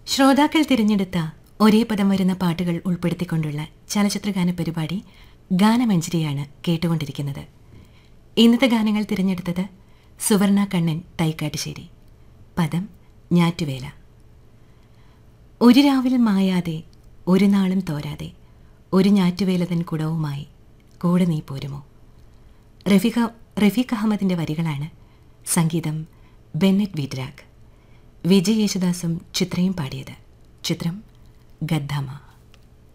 ശ്രോതാക്കൾ തിരഞ്ഞെടുത്ത ഒരേ പദം വരുന്ന പാട്ടുകൾ ഉൾപ്പെടുത്തിക്കൊണ്ടുള്ള ചലച്ചിത്രഗാന പരിപാടി ഗാനമഞ്ജരിയാണ് കേട്ടുകൊണ്ടിരിക്കുന്നത് ഇന്നത്തെ ഗാനങ്ങൾ തിരഞ്ഞെടുത്തത് സുവർണ കണ്ണൻ തൈക്കാട്ടുശ്ശേരി പദം ഞാറ്റുവേല ഒരു രാവിൽ മായാതെ ഒരു നാളും തോരാതെ ഒരു ഞാറ്റുവേലതൻ കുടവുമായി കൂടെ നീ പോരുമോ റഫീഖ റഫീഖ് അഹമ്മദിൻ്റെ വരികളാണ് സംഗീതം ബെന്നറ്റ് വീറ്റ്രാഗ് വിജയ് യേശുദാസും ചിത്രയും പാടിയത് ചിത്രം ഗദ്ദാമ